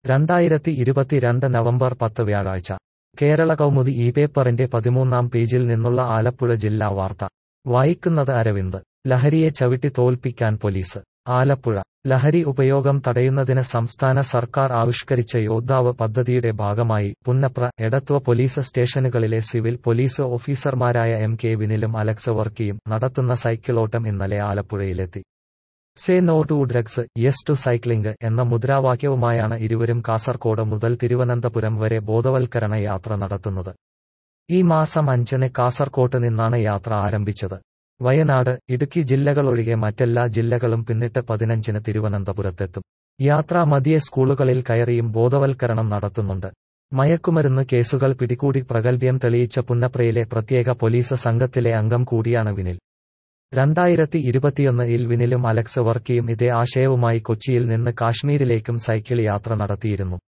രണ്ടായിരത്തി ഇരുപത്തിരണ്ട് നവംബർ പത്ത് വ്യാഴാഴ്ച കേരള കൗമുദി ഈ പേപ്പറിന്റെ പതിമൂന്നാം പേജിൽ നിന്നുള്ള ആലപ്പുഴ ജില്ലാ വാർത്ത വായിക്കുന്നത് അരവിന്ദ് ലഹരിയെ ചവിട്ടി തോൽപ്പിക്കാൻ പോലീസ് ആലപ്പുഴ ലഹരി ഉപയോഗം തടയുന്നതിന് സംസ്ഥാന സർക്കാർ ആവിഷ്കരിച്ച യോദ്ധാവ് പദ്ധതിയുടെ ഭാഗമായി പുന്നപ്ര എടത്വ പോലീസ് സ്റ്റേഷനുകളിലെ സിവിൽ പോലീസ് ഓഫീസർമാരായ എം കെ വിനിലും അലക്സ് വർക്കിയും നടത്തുന്ന സൈക്കിളോട്ടം ഇന്നലെ ആലപ്പുഴയിലെത്തി say no to drugs yes to cycling എന്ന മുദ്രാവാക്യവുമായാണ് ഇരുവരും കാസർകോട് മുതൽ തിരുവനന്തപുരം വരെ ബോധവൽക്കരണ യാത്ര നടത്തുന്നത് ഈ മാസം അഞ്ചിന് കാസർകോട്ട് നിന്നാണ് യാത്ര ആരംഭിച്ചത് വയനാട് ഇടുക്കി ജില്ലകളൊഴികെ മറ്റെല്ലാ ജില്ലകളും പിന്നിട്ട് പതിനഞ്ചിന് തിരുവനന്തപുരത്തെത്തും യാത്രാ മതിയെ സ്കൂളുകളിൽ കയറിയും ബോധവൽക്കരണം നടത്തുന്നുണ്ട് മയക്കുമരുന്ന് കേസുകൾ പിടികൂടി പ്രഗൽഭ്യം തെളിയിച്ച പുന്നപ്രയിലെ പ്രത്യേക പോലീസ് സംഘത്തിലെ അംഗം കൂടിയാണ് വിനിൽ രണ്ടായിരത്തി ഇരുപത്തിയൊന്നിൽ വിനിലും അലക്സ് വർക്കിയും ഇതേ ആശയവുമായി കൊച്ചിയിൽ നിന്ന് കാശ്മീരിലേക്കും സൈക്കിൾ യാത്ര നടത്തിയിരുന്നു